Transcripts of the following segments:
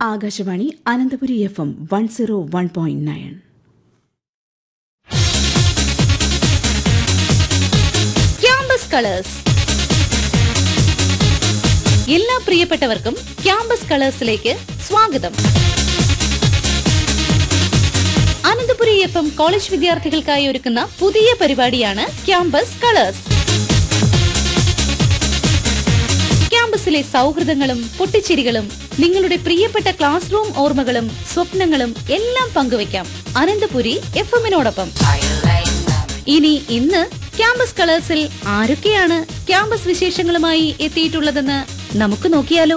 Akashvani Ananthapuri F M one zero one point nine campus colours എല്ലാ പ്രിയപ്പെട്ടവർക്കും campus കളേഴ്സിലേക്ക് സ്വാഗതം Ananthapuri F M college വിദ്യാർത്ഥികൾക്കായി ഒരുക്കുന്ന പുതിയ പരിപാടിയാണ് ക്യാമ്പസ് കളേഴ്സ് ക്യാമ്പസിലെ സൗഹൃദങ്ങളും പൊട്ടിച്ചിരികളും നിങ്ങളുടെ പ്രിയപ്പെട്ട ക്ലാസ് റൂം ഓർമ്മകളും സ്വപ്നങ്ങളും എല്ലാം പങ്കുവയ്ക്കാം അനന്തപുരി എഫ് എമ്മിനോടൊപ്പം ഇനി ഇന്ന് ക്യാമ്പസ് കളേഴ്സിൽ ആരൊക്കെയാണ് ക്യാമ്പസ് വിശേഷങ്ങളുമായി എത്തിയിട്ടുള്ളതെന്ന് നമുക്ക് നോക്കിയാലോ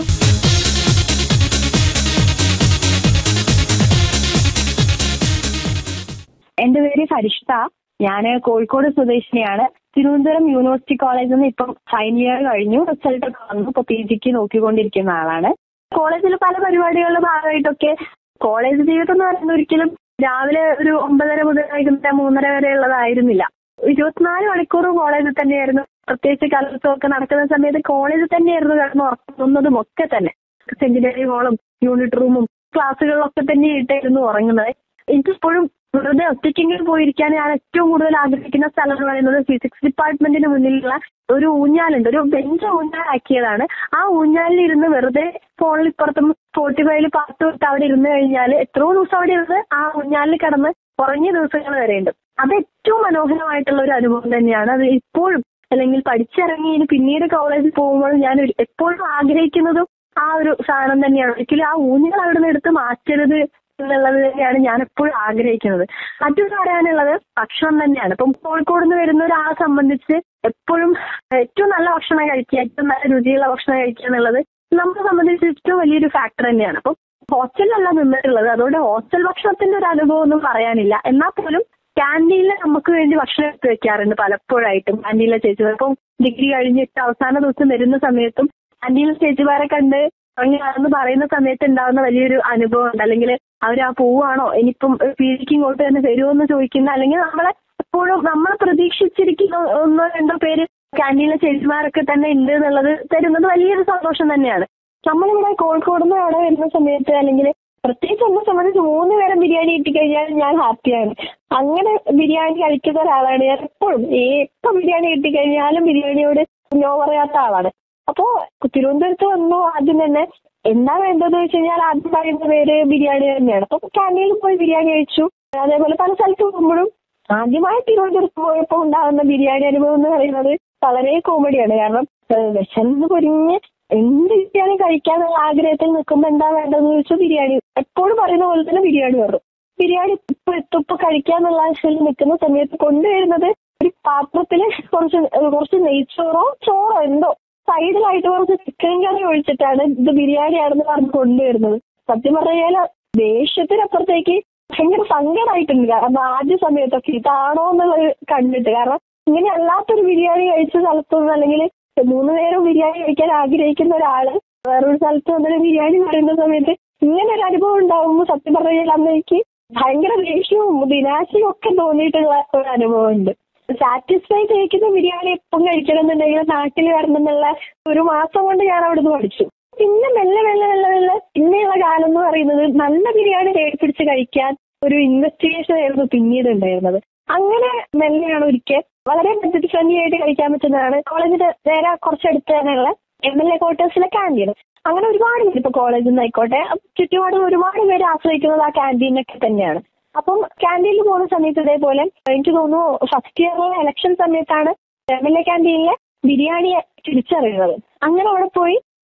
എന്റെ പേര് ഫരിഷ്ത ഞാൻ കോഴിക്കോട് സ്വദേശിനിയാണ് തിരുവനന്തപുരം യൂണിവേഴ്സിറ്റി കോളേജിൽ നിന്ന് ഇപ്പം ഫൈനൽ ഇയർ കഴിഞ്ഞു റിസൾട്ട് ഒക്കെ വന്നു ഇപ്പൊ പി ജിക്ക് നോക്കിക്കൊണ്ടിരിക്കുന്ന ആളാണ് കോളേജിൽ പല പരിപാടികളുടെ ഭാഗമായിട്ടൊക്കെ കോളേജ് ജീവിതം എന്ന് പറയുന്നത് ഒരിക്കലും രാവിലെ ഒരു ഒമ്പതര മുതൽ വൈകുന്നേരം മൂന്നര വരെ ഉള്ളതായിരുന്നില്ല ഇരുപത്തിനാല് മണിക്കൂർ കോളേജിൽ തന്നെയായിരുന്നു പ്രത്യേകിച്ച് കലോത്സവമൊക്കെ നടക്കുന്ന സമയത്ത് കോളേജിൽ തന്നെയായിരുന്നു കിടന്ന് ഉറങ്ങുന്നതും ഒക്കെ തന്നെ സെമിനാരി ഹോളും യൂണിറ്റ് റൂമും ക്ലാസ്സുകളിലൊക്കെ തന്നെ ഇട്ടായിരുന്നു ഉറങ്ങുന്നത് എനിക്കിപ്പോഴും വെറുതെ ഒറ്റയ്ക്കെങ്കിലും പോയിരിക്കാൻ ഞാൻ ഏറ്റവും കൂടുതൽ ആഗ്രഹിക്കുന്ന സ്ഥലം എന്ന് പറയുന്നത് ഫിസിക്സ് ഡിപ്പാർട്ട്മെന്റിന് മുന്നിലുള്ള ഒരു ഊഞ്ഞാലുണ്ട് ഒരു ബെഞ്ച് ഊഞ്ഞാലാക്കിയതാണ് ആ ഊഞ്ഞാലിൽ ഇരുന്ന് വെറുതെ ഫോണിൽ ഇപ്പുറത്തും സ്പോട്ടിഫൈയിൽ പാട്ട് വിട്ട് അവിടെ ഇരുന്ന് കഴിഞ്ഞാൽ എത്രയോ ദിവസം അവിടെ ഇരുന്ന് ആ ഊഞ്ഞാലിൽ കിടന്ന് ഉറങ്ങിയ ദിവസങ്ങൾ വരെയുണ്ട് അത് ഏറ്റവും മനോഹരമായിട്ടുള്ള ഒരു അനുഭവം തന്നെയാണ് അത് ഇപ്പോഴും അല്ലെങ്കിൽ പഠിച്ചിറങ്ങി ഇനി പിന്നീട് കോളേജിൽ പോകുമ്പോൾ ഞാൻ ഒരു- എപ്പോഴും ആഗ്രഹിക്കുന്നതും ആ ഒരു സാധനം തന്നെയാണ് ഒരിക്കലും ആ ഊഞ്ഞാൽ അവിടെ നിന്ന് എടുത്ത് മാറ്റരുത് എന്നുള്ളത് തന്നെയാണ് ഞാൻ എപ്പോഴും ആഗ്രഹിക്കുന്നത് മറ്റൊരു പറയാനുള്ളത് ഭക്ഷണം തന്നെയാണ് ഇപ്പം കോഴിക്കോട് നിന്ന് വരുന്ന ഒരാളെ സംബന്ധിച്ച് എപ്പോഴും ഏറ്റവും നല്ല ഭക്ഷണം കഴിക്കുക ഏറ്റവും നല്ല രുചിയുള്ള ഭക്ഷണം കഴിക്കുക എന്നുള്ളത് നമ്മളെ സംബന്ധിച്ച് ഏറ്റവും വലിയൊരു ഫാക്ടർ തന്നെയാണ് അപ്പം ഹോസ്റ്റലിലല്ല നിന്നിട്ടുള്ളത് അതുകൊണ്ട് ഹോസ്റ്റൽ ഭക്ഷണത്തിന്റെ ഒരു അനുഭവം ഒന്നും പറയാനില്ല എന്നാൽ പോലും ക്യാൻറ്റീനിൽ നമുക്ക് വേണ്ടി ഭക്ഷണം എടുത്ത് വെക്കാറുണ്ട് പലപ്പോഴായിട്ടും ക്യാൻറ്റീനിലെ ചേച്ചിമാർ ഇപ്പം ഡിഗ്രി കഴിഞ്ഞിട്ട് അവസാന ദിവസം വരുന്ന സമയത്തും ക്യാൻറ്റീനിലെ ചേച്ചിമാരെ കണ്ട് അങ്ങനെയാണെന്ന് പറയുന്ന സമയത്ത് ഉണ്ടാകുന്ന വലിയൊരു അനുഭവം ഉണ്ട് അല്ലെങ്കിൽ അവർ ആ പോവാണോ ഇനിയിപ്പം പി ജിക്ക് ഇങ്ങോട്ട് തന്നെ വരുമോ എന്ന് ചോദിക്കുന്ന അല്ലെങ്കിൽ നമ്മളെ എപ്പോഴും നമ്മൾ പ്രതീക്ഷിച്ചിരിക്കുന്ന ഒന്നോ രണ്ടോ പേര് ക്യാൻറ്റീനിലെ ചേച്ചിമാരൊക്കെ തന്നെ ഉണ്ട് എന്നുള്ളത് തരുന്നത് വലിയൊരു സന്തോഷം തന്നെയാണ് നമ്മളിവിടെ കോഴിക്കോട് നിന്ന് അവിടെ വരുന്ന സമയത്ത് അല്ലെങ്കിൽ പ്രത്യേകിച്ച് എന്നെ സംബന്ധിച്ച് മൂന്ന് നേരം ബിരിയാണി കിട്ടിക്കഴിഞ്ഞാൽ ഞാൻ ഹാപ്പിയാണ് അങ്ങനെ ബിരിയാണി കഴിക്കുന്ന ഒരാളാണ് ഞാൻ എപ്പോഴും എപ്പം ബിരിയാണി കിട്ടിക്കഴിഞ്ഞാലും ബിരിയാണിയോട് നോ പറയാത്ത ആളാണ് അപ്പോ തിരുവനന്തപുരത്ത് വന്നു ആദ്യം തന്നെ എന്താ വേണ്ടതെന്ന് വെച്ച് കഴിഞ്ഞാൽ ആദ്യം പറയുന്ന പേര് ബിരിയാണി തന്നെയാണ് അപ്പൊ ക്യാൻറ്റീനിൽ പോയി ബിരിയാണി കഴിച്ചു അതേപോലെ പല സ്ഥലത്ത് പോകുമ്പോഴും ആദ്യമായി തിരുവനന്തപുരത്ത് പോയപ്പോൾ ഉണ്ടാകുന്ന ബിരിയാണി അനുഭവം എന്ന് പറയുന്നത് വളരെ കോമഡിയാണ് കാരണം ഏഹ് വിശന്ന് പൊരിഞ്ഞ് എന്ത് ബിരിയാണി കഴിക്കാന്നുള്ള ആഗ്രഹത്തിൽ നിൽക്കുമ്പോൾ എന്താ വേണ്ടതെന്ന് ചോദിച്ചാൽ ബിരിയാണി എപ്പോഴും പറയുന്ന പോലെ തന്നെ ബിരിയാണി പറഞ്ഞു ബിരിയാണി ഇപ്പൊ എത്തും ഇപ്പൊ കഴിക്കാന്നുള്ള ആവശ്യത്തിൽ നിൽക്കുന്ന സമയത്ത് കൊണ്ടുവരുന്നത് ഒരു പാത്രത്തില് കുറച്ച് കുറച്ച് നെയ്ച്ചോറോ ചോറോ എന്തോ സൈഡിലായിട്ട് കുറച്ച് ചിക്കൻ കറി ഒഴിച്ചിട്ടാണ് ഇത് ബിരിയാണിയാണെന്ന് പറഞ്ഞ് കൊണ്ടുവരുന്നത് സത്യം പറഞ്ഞാൽ ദേഷ്യത്തിനപ്പുറത്തേക്ക് ഭയങ്കര സങ്കടമായിട്ടുണ്ട് കാരണം ആദ്യ സമയത്തൊക്കെ ഇതാണോ എന്നുള്ളത് കണ്ടിട്ട് കാരണം ഇങ്ങനെ അല്ലാത്തൊരു ബിരിയാണി കഴിച്ച സ്ഥലത്തൊന്നും അല്ലെങ്കിൽ മൂന്ന് നേരം ബിരിയാണി കഴിക്കാൻ ആഗ്രഹിക്കുന്ന ഒരാള് വേറൊരു സ്ഥലത്ത് വന്നിട്ട് ബിരിയാണി പറയുന്ന സമയത്ത് ഇങ്ങനെ ഒരു അനുഭവം ഉണ്ടാകുമ്പോൾ സത്യം പറഞ്ഞാൽ അന്ന് എനിക്ക് ഭയങ്കര ദേഷ്യവും ദിനാശയും ഒക്കെ തോന്നിയിട്ടുള്ള ഒരു അനുഭവം ഉണ്ട് സാറ്റിസ്ഫൈ കഴിക്കുന്ന ബിരിയാണി എപ്പം കഴിക്കണം എന്നുണ്ടെങ്കിൽ നാട്ടിൽ വരണം എന്നുള്ള ഒരു മാസം കൊണ്ട് ഞാൻ അവിടുന്ന് പഠിച്ചു പിന്നെ മെല്ലെ മെല്ലെ മെല്ലെ മെല്ലെ പിന്നെയുള്ള കാലം എന്ന് പറയുന്നത് നല്ല ബിരിയാണി തേടിപ്പിടിച്ച് കഴിക്കാൻ ഒരു ഇൻവെസ്റ്റിഗേഷൻ ആയിരുന്നു പിന്നീട് ഉണ്ടായിരുന്നത് അങ്ങനെ മെല്ലെയാണ് ഒരിക്കൽ വളരെ ബഡ്ജറ്റ് ഫ്രണ്ട്ലി ആയിട്ട് കഴിക്കാൻ പറ്റുന്നതാണ് കോളേജിന്റെ നേരെ കുറച്ചടുത്ത് തന്നെയുള്ള എം എൽ എ ക്വാർട്ടേഴ്സിലെ ക്യാൻറ്റീൻ അങ്ങനെ ഒരുപാട് പേര് ഇപ്പൊ കോളേജിൽ നിന്ന് ആയിക്കോട്ടെ ചുറ്റുപാടും ഒരുപാട് പേര് ആശ്രയിക്കുന്നത് ആ ക്യാൻറ്റീനൊക്കെ തന്നെയാണ് അപ്പം ക്യാൻറ്റീനിൽ പോകുന്ന സമയത്ത് ഇതേപോലെ എനിക്ക് തോന്നുന്നു ഫസ്റ്റ് ഇയറിലെ ഇലക്ഷൻ സമയത്താണ് എം എൽ എ ക്യാൻറ്റീനിലെ ബിരിയാണിയെ തിരിച്ചറിയുന്നത് അങ്ങനെ അവിടെ പോയി